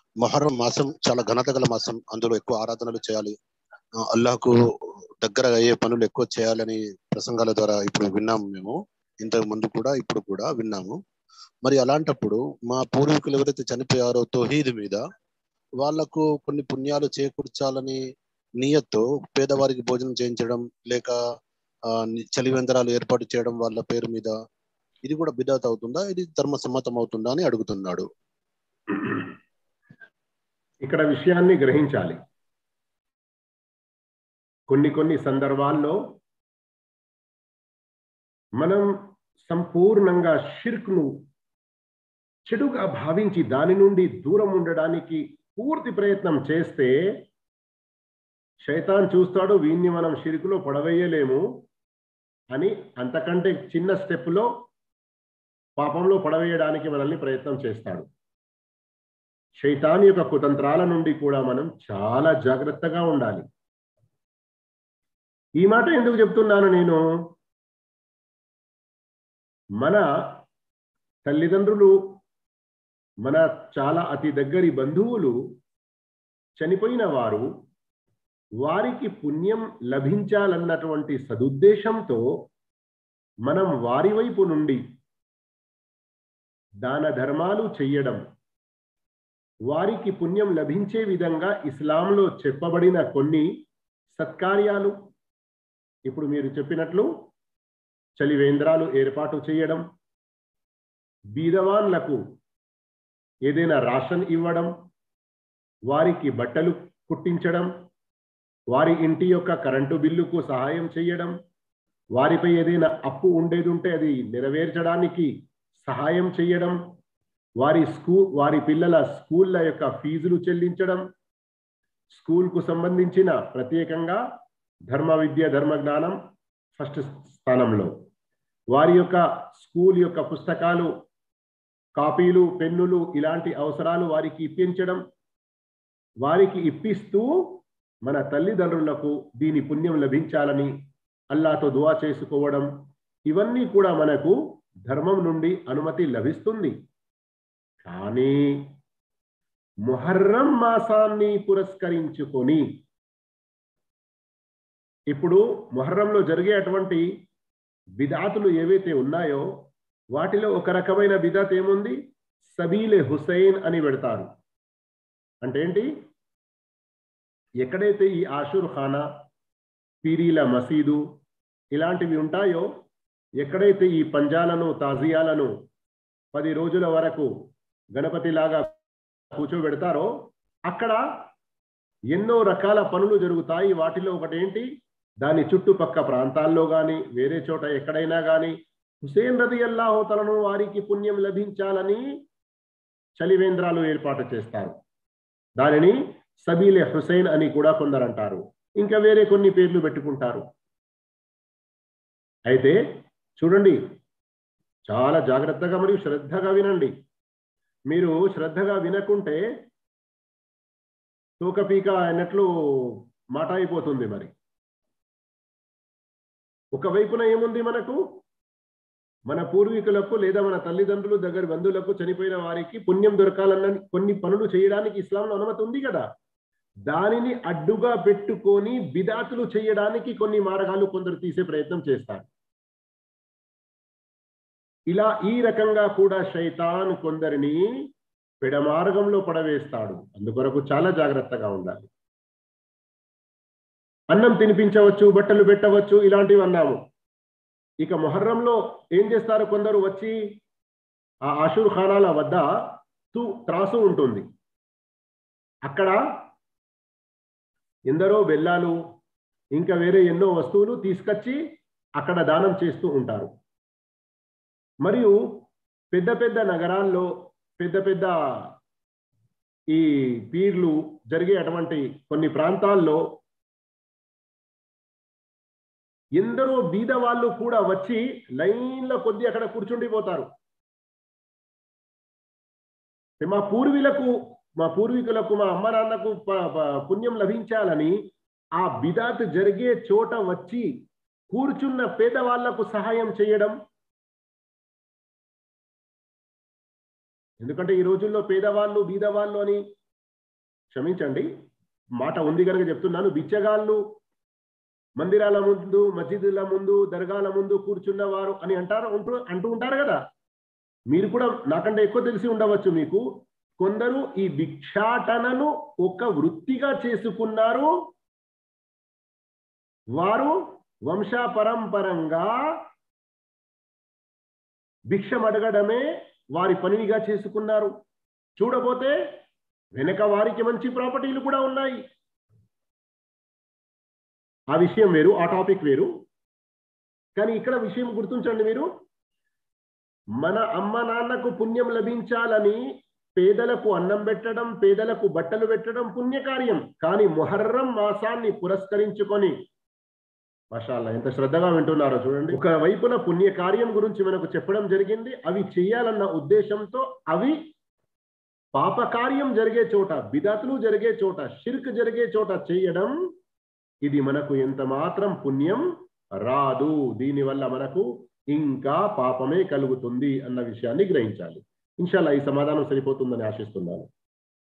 మొహర్రం మాసం చాలా ఘనత గల మాసం అందులో ఎక్కువ ఆరాధనలు చేయాలి ఆ, అల్లాహకు దగ్గర అయ్యే పనులు ఎక్కువ చేయాలని ప్రసంగాల ద్వారా ఇప్పుడు విన్నాము మేము ఇంతకు ముందు కూడా ఇప్పుడు కూడా విన్నాము మరి అలాంటప్పుడు మా పూర్వీకులు ఎవరైతే చనిపోయారో తోహీద్ మీద వాళ్లకు కొన్ని పుణ్యాలు చేకూర్చాలని నియత్తో పేదవారికి భోజనం చేయించడం లేక ఆ, ని- చలివేంద్రాలు ఏర్పాటు చేయడం వాళ్ళ పేరు మీద ఇది కూడా బిదాత్ అవుతుందా ఇది ధర్మ సమ్మతం అవుతుందా అని అడుగుతున్నాడు ఇక్కడ విషయాన్ని గ్రహించాలి కొన్ని కొన్ని సందర్భాల్లో మనం సంపూర్ణంగా షిర్క్ను చెడుగా భావించి దాని నుండి దూరం ఉండడానికి పూర్తి ప్రయత్నం చేస్తే శైతాన్ చూస్తాడు వీన్ని మనం షిరుకులో పడవేయలేము అని అంతకంటే చిన్న స్టెప్లో పాపంలో పడవేయడానికి మనల్ని ప్రయత్నం చేస్తాడు శైతాన్ యొక్క కుతంత్రాల నుండి కూడా మనం చాలా జాగ్రత్తగా ఉండాలి ఈ మాట ఎందుకు చెప్తున్నాను నేను మన తల్లిదండ్రులు మన చాలా అతి దగ్గరి బంధువులు చనిపోయిన వారు వారికి పుణ్యం లభించాలన్నటువంటి సదుద్దేశంతో మనం వారి వైపు నుండి దాన ధర్మాలు చెయ్యడం వారికి పుణ్యం లభించే విధంగా ఇస్లాంలో చెప్పబడిన కొన్ని సత్కార్యాలు ఇప్పుడు మీరు చెప్పినట్లు చలివేంద్రాలు ఏర్పాటు చేయడం బీదవాన్లకు ఏదైనా రాషన్ ఇవ్వడం వారికి బట్టలు కుట్టించడం వారి ఇంటి యొక్క కరెంటు బిల్లుకు సహాయం చేయడం వారిపై ఏదైనా అప్పు ఉండేది ఉంటే అది నెరవేర్చడానికి సహాయం చేయడం వారి స్కూ వారి పిల్లల స్కూళ్ళ యొక్క ఫీజులు చెల్లించడం స్కూల్కు సంబంధించిన ప్రత్యేకంగా ధర్మ విద్య ధర్మ జ్ఞానం ఫస్ట్ స్థానంలో వారి యొక్క స్కూల్ యొక్క పుస్తకాలు కాపీలు పెన్నులు ఇలాంటి అవసరాలు వారికి ఇప్పించడం వారికి ఇప్పిస్తూ మన తల్లిదండ్రులకు దీని పుణ్యం లభించాలని అల్లాతో దువా చేసుకోవడం ఇవన్నీ కూడా మనకు ధర్మం నుండి అనుమతి లభిస్తుంది కానీ ముహర్రం మాసాన్ని పురస్కరించుకొని ఇప్పుడు ముహర్రంలో జరిగే అటువంటి బిదాతులు ఏవైతే ఉన్నాయో వాటిలో ఒక రకమైన బిదాత్ ఏముంది సబీలే హుసైన్ అని పెడతారు అంటే ఏంటి ఎక్కడైతే ఈ ఆషుర్ ఖానా పీరీల మసీదు ఇలాంటివి ఉంటాయో ఎక్కడైతే ఈ పంజాలను తాజియాలను పది రోజుల వరకు గణపతిలాగా కూర్చోబెడతారో అక్కడ ఎన్నో రకాల పనులు జరుగుతాయి వాటిలో ఒకటి ఏంటి దాని చుట్టుపక్క ప్రాంతాల్లో కానీ వేరే చోట ఎక్కడైనా కానీ హుసేన్ రది అల్లాహోతలను వారికి పుణ్యం లభించాలని చలివేంద్రాలు ఏర్పాటు చేస్తారు దానిని సబీలే హుసైన్ అని కూడా కొందరు అంటారు ఇంకా వేరే కొన్ని పేర్లు పెట్టుకుంటారు అయితే చూడండి చాలా జాగ్రత్తగా మరియు శ్రద్ధగా వినండి మీరు శ్రద్ధగా వినకుంటే తోకపీక అన్నట్లు మాట అయిపోతుంది మరి ఒకవైపున ఏముంది మనకు మన పూర్వీకులకు లేదా మన తల్లిదండ్రులు దగ్గర బంధువులకు చనిపోయిన వారికి పుణ్యం దొరకాలన్న కొన్ని పనులు చేయడానికి ఇస్లాంలో అనుమతి ఉంది కదా దానిని అడ్డుగా పెట్టుకొని బిదాతులు చేయడానికి కొన్ని మార్గాలు కొందరు తీసే ప్రయత్నం చేస్తారు ఇలా ఈ రకంగా కూడా శైతాన్ కొందరిని పెడమార్గంలో పడవేస్తాడు అందుకొరకు చాలా జాగ్రత్తగా ఉండాలి అన్నం తినిపించవచ్చు బట్టలు పెట్టవచ్చు ఇలాంటివి అన్నాము ఇక మొహర్రంలో ఏం చేస్తారు కొందరు వచ్చి ఆ ఆషూర్ ఖానాల వద్ద తు త్రాసు ఉంటుంది అక్కడ ఎందరో బెల్లాలు ఇంకా వేరే ఎన్నో వస్తువులు తీసుకొచ్చి అక్కడ దానం చేస్తూ ఉంటారు మరియు పెద్ద పెద్ద నగరాల్లో పెద్ద పెద్ద ఈ పీర్లు జరిగే అటువంటి కొన్ని ప్రాంతాల్లో ఎందరో బీద వాళ్ళు కూడా వచ్చి లైన్ల కొద్ది అక్కడ కూర్చుండిపోతారు మా పూర్వీలకు మా పూర్వీకులకు మా అమ్మ నాన్నకు పుణ్యం లభించాలని ఆ బిదాత్ జరిగే చోట వచ్చి కూర్చున్న పేదవాళ్లకు సహాయం చేయడం ఎందుకంటే ఈ రోజుల్లో పేదవాళ్ళు బీదవాళ్ళు అని భేదం లేకుండా చూస్తున్నారు కదా క్షమించండి మాట ఉంది కనుక చెప్తున్నాను బిచ్చగాళ్ళు మందిరాల ముందు మసీదుల ముందు దర్గాల ముందు కూర్చున్న వారు అని అంటారు ఉంటూ అంటూ ఉంటారు కదా మీరు కూడా నాకంటే ఎక్కువ తెలిసి ఉండవచ్చు మీకు కొందరు ఈ భిక్షాటనను ఒక వృత్తిగా చేసుకున్నారు వారు వంశ పరంపరంగా భిక్షం అడగడమే వారి పనినిగా చేసుకున్నారు చూడబోతే వెనక వారికి మంచి ప్రాపర్టీలు కూడా ఉన్నాయి ఆ విషయం వేరు ఆ టాపిక్ వేరు కానీ ఇక్కడ విషయం గుర్తుంచండి మీరు మన అమ్మ నాన్నకు పుణ్యం లభించాలని పేదలకు అన్నం పెట్టడం పేదలకు బట్టలు పెట్టడం పుణ్యకార్యం కానీ మొహర్రం మాసాన్ని పురస్కరించుకొని మషాల్లా ఎంత శ్రద్ధగా వింటున్నారో చూడండి ఒక వైపున పుణ్యకార్యం గురించి మనకు చెప్పడం జరిగింది అవి చేయాలన్న ఉద్దేశంతో అవి పాపకార్యం జరిగే చోట బిదతులు జరిగే చోట షిర్క్ జరిగే చోట చేయడం ఇది మనకు ఎంత మాత్రం పుణ్యం రాదు దీనివల్ల మనకు ఇంకా పాపమే కలుగుతుంది అన్న విషయాన్ని గ్రహించాలి ఇన్షాల్లా ఈ సమాధానం సరిపోతుందని ఆశిస్తున్నాను